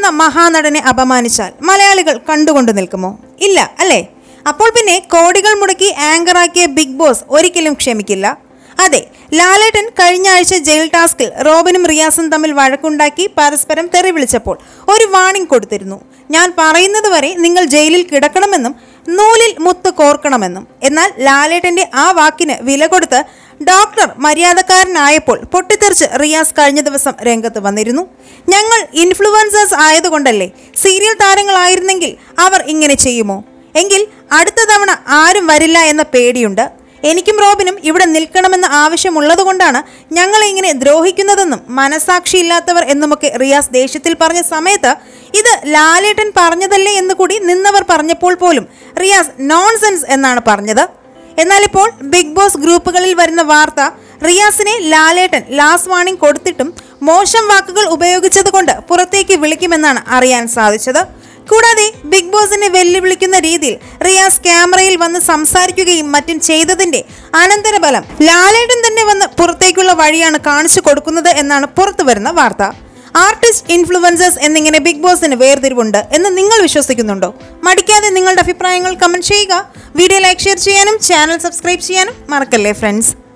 എന്ന മഹാനടനെ അപമാനിച്ചാൽ മലയാളികൾ കണ്ടുകൊണ്ട് നിൽക്കുമോ ഇല്ല അല്ലേ അപ്പോൾ പിന്നെ കോടികൾ മുടക്കി ആങ്കറാക്കിയ ബിഗ് ബോസ് ഒരിക്കലും ക്ഷമിക്കില്ല അതെ ലാലേട്ടൻ കഴിഞ്ഞ ആഴ്ച ജയിൽ ടാസ്കിൽ റോബിനും റിയാസും തമ്മിൽ വഴക്കുണ്ടാക്കി പരസ്പരം തെറി വിളിച്ചപ്പോൾ ഒരു വാണിംഗ് കൊടുത്തിരുന്നു ഞാൻ പറയുന്നത് വരെ നിങ്ങൾ ജയിലിൽ കിടക്കണമെന്നും നൂലിൽ മുത്ത് കോർക്കണമെന്നും എന്നാൽ ലാലേട്ടന്റെ ആ വാക്കിന് വില കൊടുത്ത് ഡോക്ടർ മര്യാദക്കാരനായപ്പോൾ പൊട്ടിത്തെറിച്ച് റിയാസ് കഴിഞ്ഞ ദിവസം രംഗത്ത് വന്നിരുന്നു ഞങ്ങൾ ഇൻഫ്ലുവൻസേഴ്സ് ആയതുകൊണ്ടല്ലേ സീരിയൽ താരങ്ങളായിരുന്നെങ്കിൽ അവർ ഇങ്ങനെ ചെയ്യുമോ എങ്കിൽ അടുത്ത തവണ ആരും വരില്ല എന്ന പേടിയുണ്ട് എനിക്കും റോബിനും ഇവിടെ നിൽക്കണമെന്ന ആവശ്യമുള്ളതുകൊണ്ടാണ് ഞങ്ങളെ ഇങ്ങനെ ദ്രോഹിക്കുന്നതെന്നും മനസാക്ഷിയില്ലാത്തവർ എന്നുമൊക്കെ റിയാസ് ദേഷ്യത്തിൽ പറഞ്ഞ സമയത്ത് ഇത് ലാലേട്ടൻ പറഞ്ഞതല്ലേ എന്ന് കൂടി നിന്നവർ പറഞ്ഞപ്പോൾ പോലും റിയാസ് നോൺസെൻസ് എന്നാണ് പറഞ്ഞത് എന്നാൽ ഇപ്പോൾ ബിഗ് ബോസ് ഗ്രൂപ്പുകളിൽ വരുന്ന വാർത്ത റിയാസിനെ ലാലേട്ടൻ ലാസ്റ്റ് വാണിംഗ് കൊടുത്തിട്ടും മോശം വാക്കുകൾ ഉപയോഗിച്ചതുകൊണ്ട് പുറത്തേക്ക് വിളിക്കുമെന്നാണ് അറിയാൻ സാധിച്ചത് കൂടാതെ ബിഗ് ബോസിനെ വെല്ലുവിളിക്കുന്ന രീതിയിൽ റിയാസ് ക്യാമറയിൽ വന്ന് സംസാരിക്കുകയും മറ്റും ചെയ്തതിന്റെ അനന്തരഫലം ലാലേട്ടൻ തന്നെ വന്ന് പുറത്തേക്കുള്ള വഴിയാണ് കാണിച്ചു കൊടുക്കുന്നത് എന്നാണ് പുറത്തു വരുന്ന വാർത്ത ആർട്ടിസ്റ്റ് ഇൻഫ്ലുവൻസേഴ്സ് എന്നിങ്ങനെ ബിഗ് ബോസിന് വേർതിരിവുണ്ട് എന്ന് നിങ്ങൾ വിശ്വസിക്കുന്നുണ്ടോ മടിക്കാതെ നിങ്ങളുടെ അഭിപ്രായങ്ങൾ കമന്റ് ചെയ്യുക വീഡിയോ ലൈക്ക് ഷെയർ ചെയ്യാനും ചാനൽ സബ്സ്ക്രൈബ് ചെയ്യാനും മറക്കല്ലേ ഫ്രണ്ട്സ്